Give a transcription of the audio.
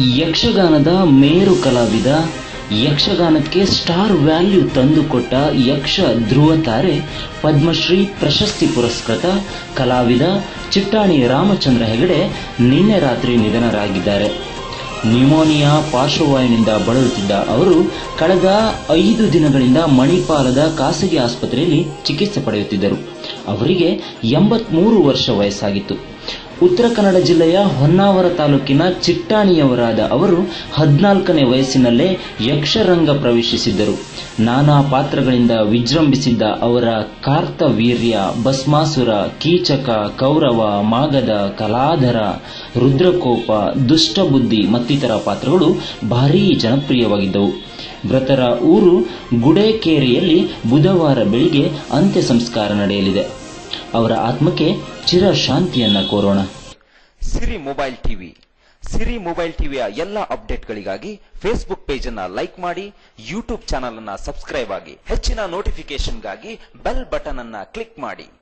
ಯಕ್ಷಗಾನದ ಮೇರು ಕಲಾವಿದ ಯಕ್ಷಗಾನಕ್ಕೆ ಸ್ಟಾರ್ ವ್ಯಾಲ್ಯೂ ತಂದುಕೊಟ್ಟ ಯಕ್ಷ ಧ್ರುವ ತಾರೆ ಪದ್ಮಶ್ರೀ ಪ್ರಶಸ್ತಿ ಪುರಸ್ಕೃತ ಕಲಾವಿದ ಚಿಟ್ಟಾಣಿ ರಾಮಚಂದ್ರ ಹೆಗಡೆ ನಿನ್ನೆ ರಾತ್ರಿ ನಿಧನರಾಗಿದ್ದಾರೆ ನ್ಯೂಮೋನಿಯಾ ಪಾರ್ಶ್ವವಾಯುವಿನಿಂದ ಬಳಲುತ್ತಿದ್ದ ಅವರು ಕಳೆದ ಐದು ದಿನಗಳಿಂದ ಮಣಿಪಾಲದ ಖಾಸಗಿ ಆಸ್ಪತ್ರೆಯಲ್ಲಿ ಚಿಕಿತ್ಸೆ ಪಡೆಯುತ್ತಿದ್ದರು ಅವರಿಗೆ ಎಂಬತ್ಮೂರು ವರ್ಷ ವಯಸ್ಸಾಗಿತ್ತು ಉತ್ತರ ಕನ್ನಡ ಜಿಲ್ಲೆಯ ಹೊನ್ನಾವರ ತಾಲೂಕಿನ ಚಿಟ್ಟಾಣಿಯವರಾದ ಅವರು ಹದಿನಾಲ್ಕನೇ ವಯಸ್ಸಿನಲ್ಲೇ ಯಕ್ಷರಂಗ ಪ್ರವೇಶಿಸಿದ್ದರು ನಾನಾ ಪಾತ್ರಗಳಿಂದ ವಿಜೃಂಭಿಸಿದ್ದ ಅವರ ಕಾರ್ತವೀರ್ಯ ಭಸ್ಮಾಸುರ ಕೀಚಕ ಕೌರವ ಮಾಗದ ಕಲಾಧರ ರುದ್ರಕೋಪ ದುಷ್ಟಬುದ್ಧಿ ಮತ್ತಿತರ ಪಾತ್ರಗಳು ಭಾರೀ ಜನಪ್ರಿಯವಾಗಿದ್ದವು ಮೃತರ ಊರು ಗುಡೇಕೇರಿಯಲ್ಲಿ ಬುಧವಾರ ಬೆಳಿಗ್ಗೆ ಅಂತ್ಯ ಸಂಸ್ಕಾರ ನಡೆಯಲಿದೆ ಅವರ ಆತ್ಮಕ್ಕೆ ಚಿರ ಶಾಂತಿಯನ್ನ ಕೋರೋಣ Siri mobile TV Siri mobile ಟಿವಿಯ ಎಲ್ಲ ಅಪ್ಡೇಟ್ಗಳಿಗಾಗಿ ಫೇಸ್ಬುಕ್ ಪೇಜ್ ಅನ್ನ ಲೈಕ್ ಮಾಡಿ ಯೂಟ್ಯೂಬ್ ಚಾನಲ್ ಅನ್ನ ಸಬ್ಸ್ಕ್ರೈಬ್ ಆಗಿ ಹೆಚ್ಚಿನ ನೋಟಿಫಿಕೇಶನ್ಗಾಗಿ ಬೆಲ್ ಬಟನ್ ಅನ್ನ ಕ್ಲಿಕ್ ಮಾಡಿ